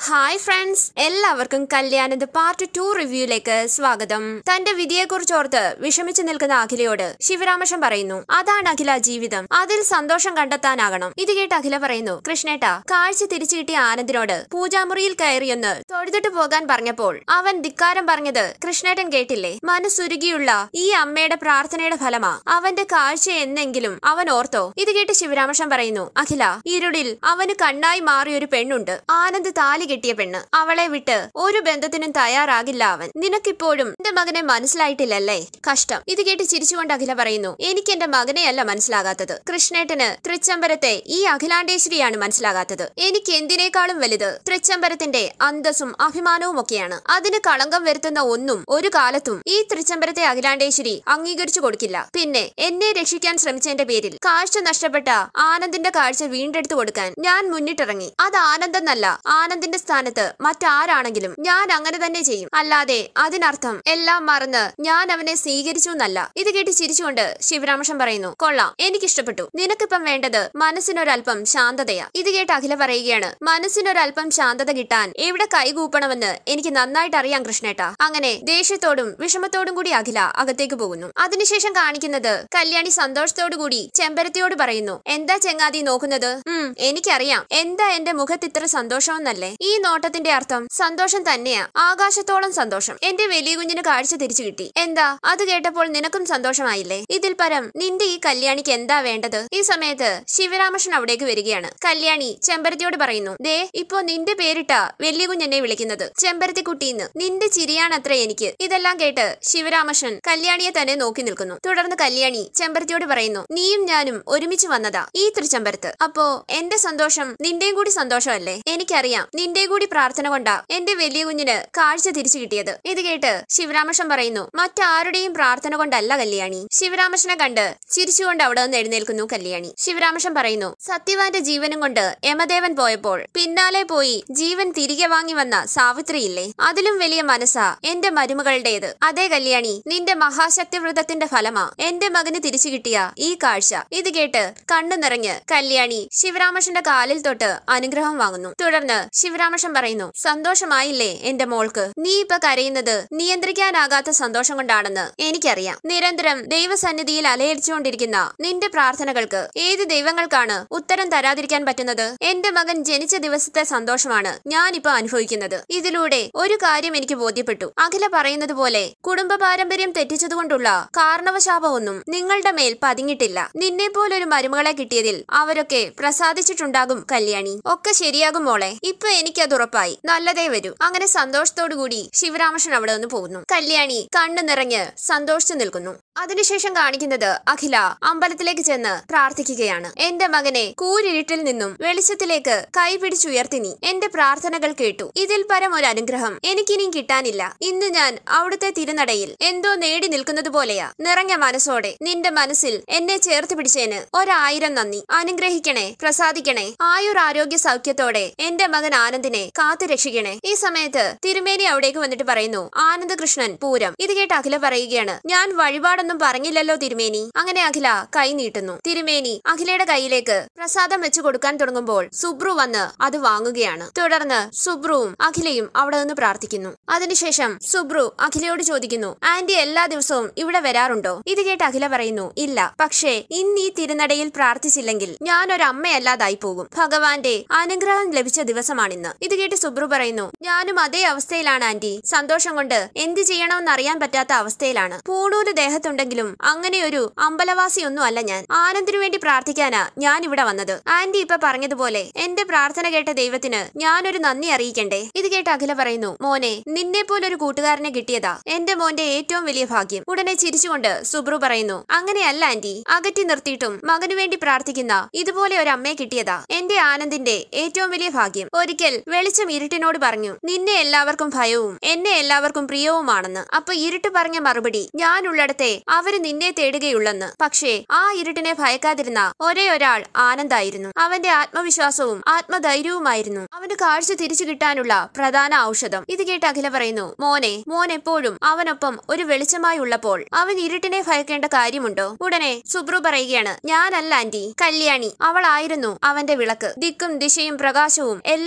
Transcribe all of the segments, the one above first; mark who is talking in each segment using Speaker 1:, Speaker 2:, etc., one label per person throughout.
Speaker 1: hi friends എല്ലാവർക്കും കല്യാണത് part two റിവ്യൂയിലേക്ക് സ്വാഗതം തന്റെ വിധിയെക്കുറിച്ചോർത്ത് വിഷമിച്ചു നിൽക്കുന്ന അഖിലയോട് ശിവരാമകൃഷ്ണൻ പറയുന്നു അതാണ് അഖില ജീവിതം അതിൽ സന്തോഷം കണ്ടെത്താനാകണം ഇത് കേട്ട് അഖില പറയുന്നു കൃഷ്ണേട്ട കാഴ്ച തിരിച്ചു കിട്ടിയ ആനന്ദിനോട് പൂജാമുറിയിൽ കയറിയെന്ന് തൊഴുതിട്ട് പോകാൻ പറഞ്ഞപ്പോൾ അവൻ ധിക്കാരം പറഞ്ഞത് കൃഷ്ണേട്ടൻ കേട്ടില്ലേ മനസ്സുരുകിയുള്ള ഈ അമ്മയുടെ പ്രാർത്ഥനയുടെ ഫലമാ അവന്റെ കാഴ്ച എന്നെങ്കിലും അവൻ ഓർത്തോ ഇത് കേട്ട് ശിവരാമകൃഷ്ണൻ പറയുന്നു അഖില ഇരുളിൽ അവന് കണ്ണായി മാറിയൊരു പെണ്ണുണ്ട് ആനന്ദ് താലി കെട്ടിയ പെണ്ണ് അവളെ വിട്ട് ഒരു ബന്ധത്തിനും തയ്യാറാകില്ല അവൻ നിനക്കിപ്പോഴും എന്റെ മകനെ മനസ്സിലായിട്ടില്ലല്ലേ കഷ്ടം ഇത് കേട്ട് ചിരിച്ചുകൊണ്ട് അഖില പറയുന്നു എനിക്ക് എന്റെ മകനെയല്ല മനസ്സിലാകാത്തത് കൃഷ്ണേട്ടന് തൃച്ചംബരത്തെ ഈ അഖിലാണ്ടേശ്വരിയാണ് മനസ്സിലാകാത്തത് എനിക്ക് എന്തിനേക്കാളും വലുത് തൃച്ചംബരത്തിന്റെ അന്തസ്സും അഭിമാനവും ഒക്കെയാണ് അതിന് കളങ്കം വരുത്തുന്ന ഒന്നും ഒരു കാലത്തും ഈ തൃച്ചംബരത്തെ അഖിലാണ്ടേശ്വരി അംഗീകരിച്ചു കൊടുക്കില്ല പിന്നെ എന്നെ രക്ഷിക്കാൻ ശ്രമിച്ചതിന്റെ പേരിൽ കാഴ്ച നഷ്ടപ്പെട്ട ആനന്ദിന്റെ കാഴ്ച വീണ്ടെടുത്തു കൊടുക്കാൻ ഞാൻ മുന്നിട്ടിറങ്ങി അത് ആനന്ദെന്നല്ല ആനന്ദിന്റെ സ്ഥാനത്ത് മറ്റാരാണെങ്കിലും ഞാൻ അങ്ങനെ തന്നെ ചെയ്യും അല്ലാതെ അതിനർത്ഥം എല്ലാം മറന്ന് ഞാൻ അവനെ സ്വീകരിച്ചു എന്നല്ല ഇത് കേട്ട് ചിരിച്ചുകൊണ്ട് ശിവരാമകൃഷ്ണൻ പറയുന്നു കൊള്ളാം എനിക്കിഷ്ടപ്പെട്ടു നിനക്കിപ്പം വേണ്ടത് മനസ്സിനൊരല്പം ശാന്തതയാ ഇത് കേട്ട് അഖില പറയുകയാണ് മനസ്സിനൊരല്പം ശാന്തത കിട്ടാൻ എവിടെ കൈകൂപ്പണമെന്ന് എനിക്ക് നന്നായിട്ട് അറിയാം കൃഷ്ണേട്ട അങ്ങനെ ദേഷ്യത്തോടും വിഷമത്തോടും കൂടി അഖില അകത്തേക്ക് പോകുന്നു അതിനുശേഷം കാണിക്കുന്നത് കല്യാണി സന്തോഷത്തോടു കൂടി ചെമ്പരത്തിയോട് പറയുന്നു എന്താ ചെങ്ങാതി നോക്കുന്നത് ഉം എനിക്കറിയാം എന്താ എന്റെ മുഖത്ത് ഇത്ര സന്തോഷമെന്നല്ലേ ഈ നോട്ടത്തിന്റെ അർത്ഥം സന്തോഷം തന്നെയാ ആകാശത്തോളം സന്തോഷം എന്റെ വലിയ കുഞ്ഞിന് കാഴ്ച തിരിച്ചു കിട്ടി എന്താ അത് കേട്ടപ്പോൾ നിനക്കും സന്തോഷമായില്ലേ ഇതിൽ പരം നിന്റെ ഈ കല്യാണിക്ക് എന്താ വേണ്ടത് ഈ സമയത്ത് ശിവരാമകൃഷ്ണൻ അവിടേക്ക് വരികയാണ് കല്യാണി ചെമ്പരത്തിയോട് പറയുന്നു ദേ ഇപ്പോ നിന്റെ പേരിട്ട വലിയ കുഞ്ഞെന്നെ വിളിക്കുന്നത് ചെമ്പരത്തി കുട്ടിന്ന് നിന്റെ ചിരിയാണത്ര എനിക്ക് ഇതെല്ലാം കേട്ട് ശിവരാമകൃഷ്ണൻ കല്യാണിയെ തന്നെ നോക്കി നിൽക്കുന്നു തുടർന്ന് കല്യാണി ചെമ്പരത്തിയോട് പറയുന്നു നീയും ഞാനും ഒരുമിച്ച് വന്നതാ ഈ തൃച്ചമ്പരത്ത് അപ്പോ എന്റെ സന്തോഷം നിന്റെയും കൂടി സന്തോഷമല്ലേ എനിക്കറിയാം നിന്റെ കൂടി പ്രാർത്ഥന കൊണ്ടാ എന്റെ വലിയ കുഞ്ഞിന് കാഴ്ച തിരിച്ചു കിട്ടിയത് ഇത് കേട്ട് ശിവരാമകൃഷ്ണൻ പറയുന്നു മറ്റാരുടെയും പ്രാർത്ഥന കൊണ്ടല്ല കല്യാണി ശിവരാമകൃഷ്ണനെ കണ്ട് ചിരിച്ചുകൊണ്ട് അവിടെ നിന്ന് എഴുന്നേൽക്കുന്നു കല്യാണി ശിവരാമകൃഷ്ണൻ പറയുന്നു സത്യവാന്റെ ജീവനും കൊണ്ട് യമദേവൻ പോയപ്പോൾ പിന്നാലെ പോയി ജീവൻ തിരികെ വാങ്ങി വന്ന സാവിത്രിയില്ലേ അതിലും വലിയ മനസ്സാ എന്റെ മരുമകളുടേത് അതേ കല്യാണി നിന്റെ മഹാശക്തിവ്രതത്തിന്റെ ഫലമാ എന്റെ മകന് തിരിച്ചു കിട്ടിയ ഈ കാഴ്ച ഇത് കേട്ട് കണ്ണു നിറഞ്ഞ് കല്യാണി ശിവരാമകൃഷ്ണന്റെ കാലിൽ തൊട്ട് അനുഗ്രഹം വാങ്ങുന്നു തുടർന്ന് ശിവരാമകൃഷ്ണൻ പറയുന്നു സന്തോഷമായില്ലേ എന്റെ മോൾക്ക് നീ ഇപ്പൊ കരയുന്നത് നിയന്ത്രിക്കാനാകാത്ത സന്തോഷം കൊണ്ടാണെന്ന് എനിക്കറിയാം നിരന്തരം ദൈവസന്നിധിയിൽ അലയടിച്ചുകൊണ്ടിരിക്കുന്ന നിന്റെ പ്രാർത്ഥനകൾക്ക് ഏത് ദൈവങ്ങൾക്കാണ് ഉത്തരം തരാതിരിക്കാൻ പറ്റുന്നത് എന്റെ മകൻ ജനിച്ച ദിവസത്തെ സന്തോഷമാണ് ഞാനിപ്പോ അനുഭവിക്കുന്നത് ഇതിലൂടെ ഒരു കാര്യം എനിക്ക് ബോധ്യപ്പെട്ടു അഖില പറയുന്നത് പോലെ കുടുംബ പാരമ്പര്യം തെറ്റിച്ചതുകൊണ്ടുള്ള കാരണവശാപമൊന്നും നിങ്ങളുടെ മേൽ പതിങ്ങിട്ടില്ല നിന്നെ പോലൊരു മരുമകളെ കിട്ടിയതിൽ അവരൊക്കെ പ്രസാദിച്ചിട്ടുണ്ടാകും കല്യാണി ഒക്കെ ശരിയാകും മോളെ ഇപ്പൊ എനിക്കത് ഉറപ്പായി നല്ലതേ വരൂ അങ്ങനെ സന്തോഷത്തോടുകൂടി ശിവരാമകൃഷ്ണൻ അവിടെ നിന്ന് പോകുന്നു കല്യാണി കണ്ണു നിറഞ്ഞ് സന്തോഷിച്ചു നിൽക്കുന്നു അതിനുശേഷം കാണിക്കുന്നത് അഖില അമ്പലത്തിലേക്ക് ചെന്ന് പ്രാർത്ഥിക്കുകയാണ് എന്റെ മകനെ കൂരിരുട്ടിൽ നിന്നും വെളിച്ചത്തിലേക്ക് കൈപിടിച്ചുയർത്തി നീ എന്റെ പ്രാർത്ഥനകൾ കേട്ടു ഇതിൽ പരം ഒരു അനുഗ്രഹം എനിക്കിനിയും കിട്ടാനില്ല ഇന്ന് ഞാൻ അവിടുത്തെ തിരുനടയിൽ എന്തോ നേടി നിൽക്കുന്നത് പോലെയാ നിറഞ്ഞ മനസ്സോടെ നിന്റെ മനസ്സിൽ എന്നെ ചേർത്ത് പിടിച്ചേന് ഒരായിരം നന്ദി അനുഗ്രഹിക്കണേ പ്രസാദിക്കണേ ആയുർ ആരോഗ്യ സൗഖ്യത്തോടെ എന്റെ മകൻ ആനന്ദിനെ കാത്തു രക്ഷിക്കണേ ഈ സമയത്ത് തിരുമേനി അവിടേക്ക് വന്നിട്ട് പറയുന്നു ആനന്ദകൃഷ്ണൻ പൂരം ഇത് കേട്ട് അഖില പറയുകയാണ് ഞാൻ വഴിപാടൊന്നും പറഞ്ഞില്ലല്ലോ തിരുമേനി അങ്ങനെ അഖില കൈ നീട്ടുന്നു തിരുമേനി അഖിലയുടെ കയ്യിലേക്ക് പ്രസാദം വെച്ചു കൊടുക്കാൻ തുടങ്ങുമ്പോൾ സുബ്രു വന്ന് അത് വാങ്ങുകയാണ് തുടർന്ന് സുബ്രുവും അഖിലയും അവിടെ നിന്ന് പ്രാർത്ഥിക്കുന്നു അതിനുശേഷം സുബ്രു അഖിലയോട് ചോദിക്കുന്നു ആന്റി എല്ലാ ദിവസവും ഇവിടെ വരാറുണ്ടോ ഇത് കേട്ട് അഖില പറയുന്നു ഇല്ല പക്ഷേ ഇന്ന് ഈ തിരുനടയിൽ പ്രാർത്ഥിച്ചില്ലെങ്കിൽ ഞാൻ ഒരു അമ്മയല്ലാതായി പോകും ഭഗവാന്റെ അനുഗ്രഹം ലഭിച്ച ദിവസമാണിന്ന് ഇത് കേട്ട് സുബ്രു പറയുന്നു ഞാനും അതേ അവസ്ഥയിലാണ് ആന്റി സന്തോഷം കൊണ്ട് എന്ത് ചെയ്യണമെന്ന് അറിയാൻ പറ്റാത്ത അവസ്ഥയിലാണ് പൂണൂല് ദേഹത്തുണ്ടെങ്കിലും അങ്ങനെ ഒരു അമ്പലവാസിയൊന്നും അല്ല ഞാൻ ആനന്ദിനു വേണ്ടി പ്രാർത്ഥിക്കാനാ ഞാൻ ഇവിടെ വന്നത് ആന്റി ഇപ്പൊ പറഞ്ഞതുപോലെ എന്റെ പ്രാർത്ഥന കേട്ട ദൈവത്തിന് ഞാനൊരു നന്ദി അറിയിക്കണ്ടേ ഇത് കേട്ട് അഖില പറയുന്നു മോനെ നിന്നെ പോലൊരു കൂട്ടുകാരനെ കിട്ടിയതാ എന്റെ മോന്റെ ഏറ്റവും വലിയ ഭാഗ്യം ഉടനെ ചിരിച്ചുകൊണ്ട് സുബ്രു പറയുന്നു അങ്ങനെയല്ല ആന്റി അകറ്റി നിർത്തിയിട്ടും മകനു വേണ്ടി പ്രാർത്ഥിക്കുന്ന ഇതുപോലെ ഒരു അമ്മയെ കിട്ടിയതാ എന്റെ ആനന്ദിന്റെ ഏറ്റവും വലിയ ഭാഗ്യം ഒരിക്കൽ വെളിച്ചം ഇരുട്ടിനോട് പറഞ്ഞു നിന്നെ എല്ലാവർക്കും ഭയവും എന്നെ എല്ലാവർക്കും പ്രിയവുമാണെന്ന് അപ്പൊ ഇരുട്ട് പറഞ്ഞ മറുപടി ഞാൻ ഉള്ളിടത്തെ അവര് നിന്നെ തേടുകയുള്ളെന്ന് പക്ഷേ ആ ഇരുട്ടിനെ ഭയക്കാതിരുന്ന ഒരേ ഒരാൾ ആനന്ദായിരുന്നു അവന്റെ ആത്മവിശ്വാസവും ആത്മധൈര്യവുമായിരുന്നു അവന് കാഴ്ച തിരിച്ചു കിട്ടാനുള്ള പ്രധാന ഔഷധം ഇത് കേട്ട് അഖില പറയുന്നു മോനെ മോൻ എപ്പോഴും അവനൊപ്പം ഒരു വെളിച്ചമായി ഉള്ളപ്പോൾ അവൻ ഇരുട്ടിനെ ഭയക്കേണ്ട കാര്യമുണ്ടോ ഉടനെ സുബ്രു പറയുകയാണ് ഞാനല്ല ആന്റി കല്യാണി അവളായിരുന്നു അവന്റെ വിളക്ക് ദിക്കും ദിശയും പ്രകാശവും എല്ലാം അവളായിരുന്നു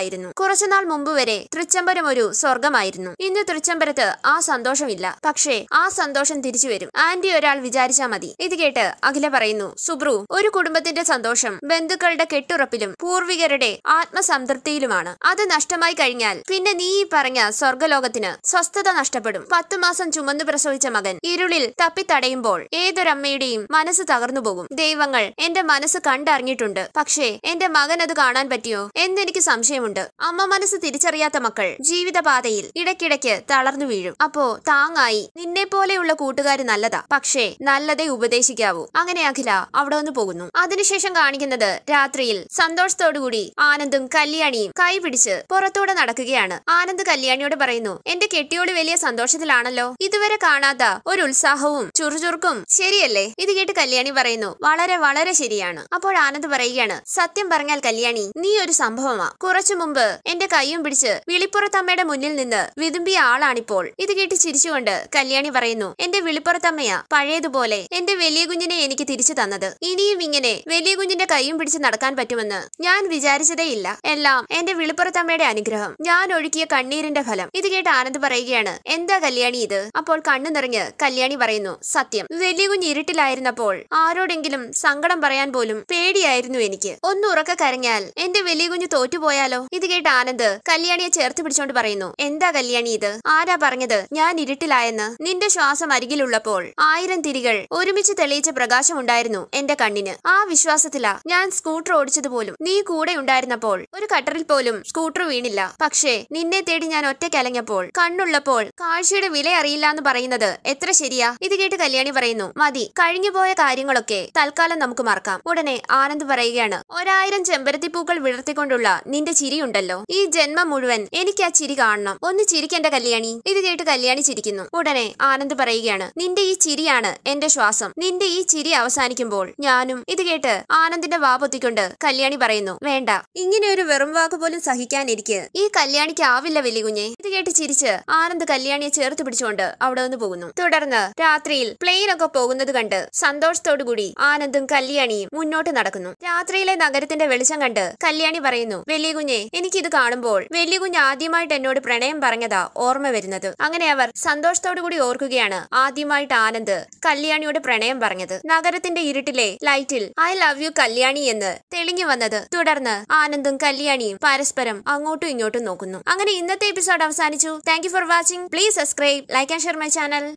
Speaker 1: സുഖമായിരുന്നു കുറച്ചുനാൾ മുമ്പ് വരെ തൃച്ചംബരം ഒരു സ്വർഗമായിരുന്നു ഇന്ന് തൃച്ചംബരത്ത് ആ സന്തോഷമില്ല പക്ഷേ ആ സന്തോഷം തിരിച്ചു വരും ആന്റി ഒരാൾ വിചാരിച്ചാ മതി ഇത് കേട്ട് അഖില പറയുന്നു സുബ്രു ഒരു കുടുംബത്തിന്റെ സന്തോഷം ബന്ധുക്കളുടെ കെട്ടുറപ്പിലും പൂർവികരുടെ ആത്മസംതൃപ്തിയിലുമാണ് അത് നഷ്ടമായി കഴിഞ്ഞാൽ പിന്നെ നീ ഈ പറഞ്ഞ സ്വർഗലോകത്തിന് സ്വസ്ഥത നഷ്ടപ്പെടും പത്തു മാസം ചുമന്നു പ്രസവിച്ച മകൻ ഇരുളിൽ തപ്പിത്തടയുമ്പോൾ ഏതൊരമ്മയുടെയും മനസ്സ് തകർന്നു പോകും ദൈവങ്ങൾ എന്റെ മനസ്സ് കണ്ടറിഞ്ഞിട്ടുണ്ട് പക്ഷേ എന്റെ മകൻ അത് കാണാൻ പറ്റിയോ എന്നെനിക്ക് സംശയമുണ്ട് അമ്മ മനസ്സ് തിരിച്ചറിയാത്ത മക്കൾ ജീവിതപാതയിൽ ഇടയ്ക്കിടയ്ക്ക് തളർന്നു വീഴും അപ്പോ താങ്ങായി നിന്നെ പോലെയുള്ള കൂട്ടുകാര് നല്ലതാ പക്ഷേ നല്ലതേ ഉപദേശിക്കാവൂ അങ്ങനെ അഖില അവിടെ നിന്ന് പോകുന്നു അതിനുശേഷം കാണിക്കുന്നത് രാത്രിയിൽ സന്തോഷത്തോടുകൂടി ആനന്ദും കല്യാണിയും കൈ പിടിച്ച് പുറത്തൂടെ നടക്കുകയാണ് ആനന്ദ് കല്യാണിയോട് പറയുന്നു എന്റെ കെട്ടിയോട് വലിയ സന്തോഷത്തിലാണല്ലോ ഇതുവരെ കാണാത്ത ഒരു ഉത്സാഹവും ചുറുചുറുക്കും ശരിയല്ലേ ഇത് കേട്ട് കല്യാണി പറയുന്നു വളരെ വളരെ ശരിയാണ് അപ്പോൾ ആനന്ദ് പറയുകയാണ് സത്യം പറഞ്ഞാൽ കല്യാണി നീ ഒരു സംഭവമാ കുറച്ചു മുമ്പ് എന്റെ കൈയും പിടിച്ച് വിളിപ്പുറത്തമ്മയുടെ മുന്നിൽ നിന്ന് വിതുമ്പിയ ആളാണിപ്പോൾ ഇത് കേട്ട് ചിരിച്ചുകൊണ്ട് കല്യാണി പറയുന്നു എന്റെ വിളിപ്പുറത്തമ്മയാ പഴയതുപോലെ എന്റെ വലിയ കുഞ്ഞിനെ എനിക്ക് തിരിച്ചു തന്നത് ഇനിയും ഇങ്ങനെ വലിയ കുഞ്ഞിന്റെ കൈയും പിടിച്ച് നടക്കാൻ പറ്റുമെന്ന് ഞാൻ വിചാരിച്ചതേയില്ല എല്ലാം എന്റെ വിളിപ്പുറത്തമ്മയുടെ അനുഗ്രഹം ഞാൻ ഒഴുക്കിയ കണ്ണീരിന്റെ ഫലം ഇത് കേട്ട് ആനന്ദ് പറയുകയാണ് എന്താ കല്യാണി ഇത് അപ്പോൾ കണ്ണു നിറഞ്ഞ് കല്യാണി പറയുന്നു സത്യം വലിയ കുഞ്ഞ് ഇരുട്ടിലായിരുന്നപ്പോൾ ആരോടെങ്കിലും സങ്കടം പറയാൻ പോലും പേടിയായിരുന്നു എനിക്ക് ഒന്ന് ഉറക്ക കരഞ്ഞാൽ എന്റെ വലിയ കുഞ്ഞ് തോറ്റുപോയാലോ ഇത് കേട്ട് ആനന്ദ് കല്യാണിയെ ചേർത്ത് പിടിച്ചോണ്ട് പറയുന്നു എന്താ കല്യാണി ഇത് ആരാ പറഞ്ഞത് ഞാൻ ഇരുട്ടിലായെന്ന് നിന്റെ ശ്വാസം അരികിലുള്ളപ്പോൾ ആയിരം തിരികൾ ഒരുമിച്ച് തെളിയിച്ച പ്രകാശമുണ്ടായിരുന്നു എന്റെ കണ്ണിന് ആ വിശ്വാസത്തിലാ ഞാൻ സ്കൂട്ടർ ഓടിച്ചത് പോലും നീ കൂടെ ഉണ്ടായിരുന്നപ്പോൾ ഒരു കട്ടറിൽ പോലും സ്കൂട്ടർ വീണില്ല പക്ഷേ നിന്നെ തേടി ഞാൻ ഒറ്റയ്ക്കലഞ്ഞപ്പോൾ കണ്ണുള്ളപ്പോൾ കാഴ്ചയുടെ വില അറിയില്ല എന്ന് പറയുന്നത് എത്ര ശരിയാ ഇത് കേട്ട് കല്യാണി പറയുന്നു മതി കഴിഞ്ഞുപോയ കാര്യങ്ങളൊക്കെ തൽക്കാലം നമുക്ക് മറക്കാം ഉടനെ ആനന്ദ് പറയുകയാണ് ഒരായിരം ചെമ്പരത്തിപ്പൂക്കൾ വിടർത്തിക്കൊണ്ടുള്ള നിന്റെ ചിരിയുണ്ടല്ലോ ഈ ജന്മം മുഴുവൻ എനിക്ക് ആ ചിരി കാണണം ഒന്ന് ചിരിക്കെന്റെ കല്യാണി ഇത് കേട്ട് കല്യാണി ചിരിക്കുന്നു ഉടനെ ആനന്ദ് പറയുകയാണ് നിന്റെ ഈ ചിരിയാണ് എന്റെ ശ്വാസം നിന്റെ ഈ ചിരി അവസാനിക്കുമ്പോൾ ഞാനും ഇത് കേട്ട് ആനന്ദിന്റെ വാ പൊത്തിക്കൊണ്ട് കല്യാണി പറയുന്നു വേണ്ട ഇങ്ങനെ ഒരു വെറും വാക്ക് പോലും സഹിക്കാൻ എനിക്ക് ഈ കല്യാണിക്ക് ആവില്ല വലിയ കുഞ്ഞെ ഇത് കേട്ട് ചിരിച്ച് ആനന്ദ് കല്യാണിയെ ചേർത്ത് പിടിച്ചുകൊണ്ട് അവിടെ നിന്ന് പോകുന്നു തുടർന്ന് രാത്രിയിൽ പ്ലെയിൻ ഒക്കെ പോകുന്നത് കണ്ട് സന്തോഷത്തോടുകൂടി ആനന്ദും കല്യാണിയും മുന്നോട്ട് നടക്കുന്നു രാത്രിയിലെ നഗരത്തിന്റെ വെളിച്ചം കണ്ട് കല്യാണി പറയുന്നു വലിയ കുഞ്ഞെ എനിക്കിത് കാണുമ്പോൾ വലിയ കുഞ്ഞ് ആദ്യമായിട്ട് എന്നോട് പ്രണയം പറഞ്ഞതാ ഓർമ്മ വരുന്നത് അങ്ങനെ അവർ സന്തോഷത്തോടുകൂടി ഓർക്കുകയാണ് ആദ്യമായിട്ട് ആനന്ദ് കല്യാണിയോട് പ്രണയം പറഞ്ഞത് നഗരത്തിന്റെ ഇരുട്ടിലെ ലൈറ്റിൽ ഐ ലവ് യു കല്യാണി എന്ന് തെളിഞ്ഞു വന്നത് തുടർന്ന് ആനന്ദും കല്യാണിയും പരസ്പരം അങ്ങോട്ടും ഇങ്ങോട്ടും നോക്കുന്നു അങ്ങനെ ഇന്നത്തെ എപ്പിസോഡ് അവസാനിച്ചു thank you for watching please subscribe like and share my channel